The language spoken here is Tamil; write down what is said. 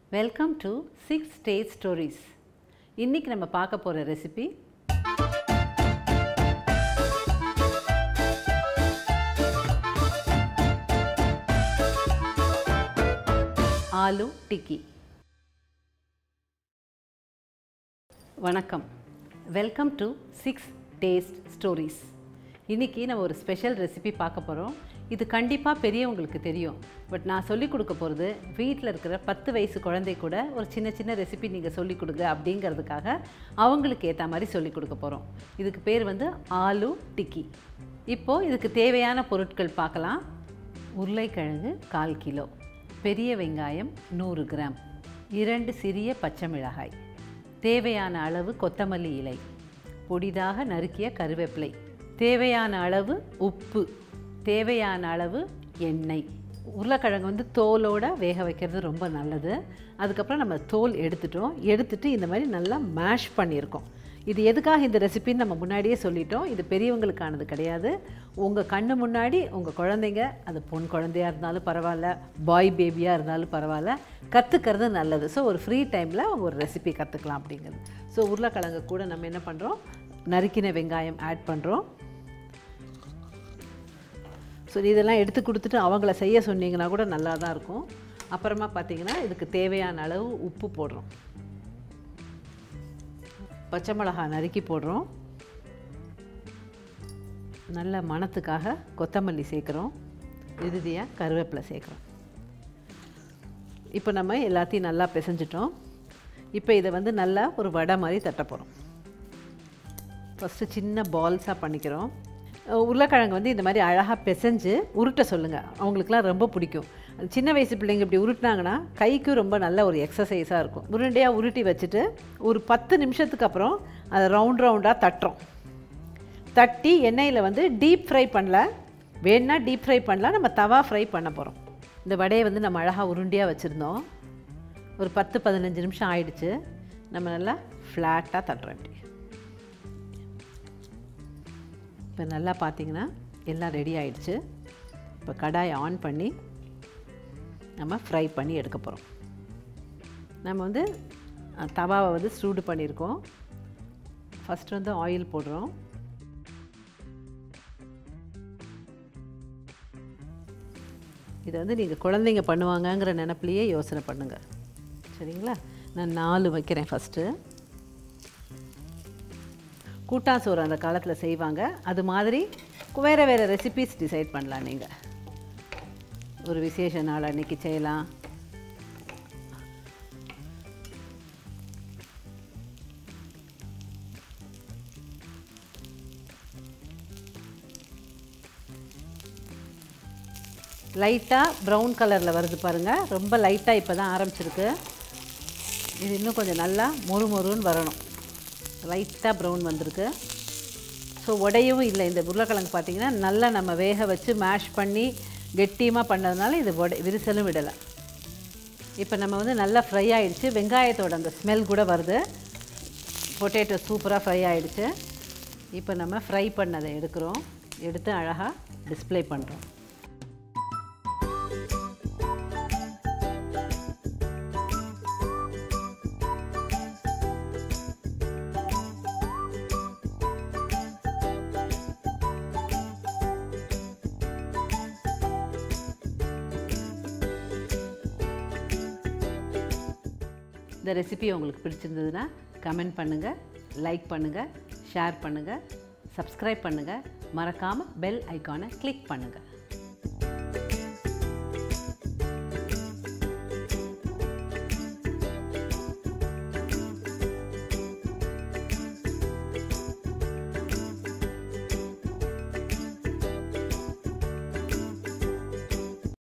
welcome to six state stories இன்றைக்கி நம்ம பார்க்க போகிற ரெசிபி ஆலு டிக்கி வணக்கம் welcome to six taste stories இன்றைக்கி நம்ம ஒரு ஸ்பெஷல் ரெசிபி பார்க்க போகிறோம் இது கண்டிப்பாக பெரியவங்களுக்கு தெரியும் பட் நான் சொல்லிக் கொடுக்க போகிறது வீட்டில் இருக்கிற பத்து வயசு குழந்தை கூட ஒரு சின்ன சின்ன ரெசிபி நீங்கள் சொல்லிக் கொடுங்க அப்படிங்கிறதுக்காக அவங்களுக்கு ஏற்ற மாதிரி சொல்லிக் கொடுக்க போகிறோம் இதுக்கு பேர் வந்து ஆலு டிக்கி இப்போது இதுக்கு தேவையான பொருட்கள் பார்க்கலாம் உருளைக்கிழங்கு கால் கிலோ பெரிய வெங்காயம் நூறு கிராம் இரண்டு சிறிய பச்சை மிளகாய் தேவையான அளவு கொத்தமல்லி இலை பொடிதாக நறுக்கிய கருவேப்பிலை தேவையான அளவு உப்பு தேவையான அளவு எண்ணெய் உருளைக்கிழங்கு வந்து தோலோட வேக வைக்கிறது ரொம்ப நல்லது அதுக்கப்புறம் நம்ம தோல் எடுத்துட்டோம் எடுத்துட்டு இந்த மாதிரி நல்லா மேஷ் பண்ணியிருக்கோம் இது எதுக்காக இந்த ரெசிபின்னு நம்ம முன்னாடியே சொல்லிட்டோம் இது பெரியவங்களுக்கானது கிடையாது உங்கள் கண்ணு முன்னாடி உங்கள் குழந்தைங்க அது பொன் குழந்தையாக இருந்தாலும் பரவாயில்ல பாய் பேபியாக இருந்தாலும் பரவாயில்ல கற்றுக்கிறது நல்லது ஸோ ஒரு ஃப்ரீ டைமில் அவங்க ஒரு ரெசிபி கற்றுக்கலாம் அப்படிங்கிறது ஸோ உருளைக்கிழங்கு கூட நம்ம என்ன பண்ணுறோம் நறுக்கின வெங்காயம் ஆட் பண்ணுறோம் ஸோ இதெல்லாம் எடுத்து கொடுத்துட்டு அவங்கள செய்ய சொன்னீங்கன்னா கூட நல்லா தான் இருக்கும் அப்புறமா பார்த்தீங்கன்னா இதுக்கு தேவையான அளவு உப்பு போடுறோம் பச்சை மிளகா நறுக்கி போடுறோம் நல்ல மணத்துக்காக கொத்தமல்லி சேர்க்குறோம் இறுதியாக கருவேப்பிலை சேர்க்குறோம் இப்போ நம்ம எல்லாத்தையும் நல்லா பிசைஞ்சிட்டோம் இப்போ இதை வந்து நல்லா ஒரு வடை மாதிரி தட்ட போகிறோம் ஃபஸ்ட்டு சின்ன பால்ஸாக பண்ணிக்கிறோம் உருளைக்கிழங்கு வந்து இந்த மாதிரி அழகாக பிசைஞ்சு உருட்ட சொல்லுங்கள் அவங்களுக்குலாம் ரொம்ப பிடிக்கும் அது சின்ன வயசு பிள்ளைங்க இப்படி உருட்டினாங்கன்னா கைக்கும் ரொம்ப நல்ல ஒரு எக்ஸசைஸாக இருக்கும் உருண்டையாக உருட்டி வச்சுட்டு ஒரு பத்து நிமிஷத்துக்கு அப்புறம் அதை ரவுண்ட் ரவுண்டாக தட்டுறோம் தட்டி எண்ணெயில் வந்து டீப் ஃப்ரை பண்ணல வேணுன்னா டீப் ஃப்ரை பண்ணலாம் நம்ம தவா ஃப்ரை பண்ண போகிறோம் இந்த வடையை வந்து நம்ம அழகாக உருண்டையாக வச்சுருந்தோம் ஒரு பத்து பதினஞ்சு நிமிஷம் ஆயிடுச்சு நம்ம நல்லா ஃப்ளாட்டாக தட்டுறோம் இப்படி இப்போ நல்லா பார்த்தீங்கன்னா எல்லாம் ரெடி ஆயிடுச்சு இப்போ கடாயை ஆன் பண்ணி நம்ம ஃப்ரை பண்ணி எடுக்க போகிறோம் நம்ம வந்து அஹ், தவாவை வந்து சூடு பண்ணியிருக்கோம் ஃபஸ்ட்டு வந்து ஆயில் போடுறோம் இதை வந்து நீங்கள் குழந்தைங்க பண்ணுவாங்கங்கிற நினப்புலையே யோசனை பண்ணுங்கள் சரிங்களா நான் நாலு வைக்கிறேன் ஃபஸ்ட்டு கூட்டாசோறு அந்த காலத்தில் செய்வாங்க அது மாதிரி வேறு வேறு ரெசிபீஸ் டிசைட் பண்ணலாம் நீங்கள் ஒரு விசேஷ நாள் அன்னைக்கு செய்யலாம் லைட்டாக ப்ரௌன் கலரில் வருது பாருங்கள் ரொம்ப லைட்டாக இப்போ தான் ஆரம்பிச்சிருக்கு இது இன்னும் கொஞ்சம் நல்லா மொறு மொறுன்னு வரணும் லைட்டாக ப்ரௌன் வந்திருக்கு ஸோ உடையவும் இல்லை இந்த உருளைக்கிழங்கு பார்த்தீங்கன்னா நல்லா நம்ம வேக வச்சு மேஷ் பண்ணி கெட்டியமாக பண்ணதுனால இது உடை விரிசலும் விடலை இப்போ நம்ம வந்து நல்லா ஃப்ரை ஆயிடுச்சு வெங்காயத்தோட அந்த ஸ்மெல் கூட வருது பொட்டேட்டோ சூப்பராக ஃப்ரை ஆயிடுச்சு இப்போ நம்ம ஃப்ரை பண்ணதை எடுக்கிறோம் எடுத்து அழகாக டிஸ்ப்ளே பண்ணுறோம் இந்த ரெசிபி உங்களுக்கு பிடிச்சிருந்ததுன்னா கமெண்ட் பண்ணுங்கள் லைக் பண்ணுங்கள் ஷேர் பண்ணுங்கள் சப்ஸ்கிரைப் பண்ணுங்கள் மறக்காமல் பெல் ஐக்கானை கிளிக் பண்ணுங்கள்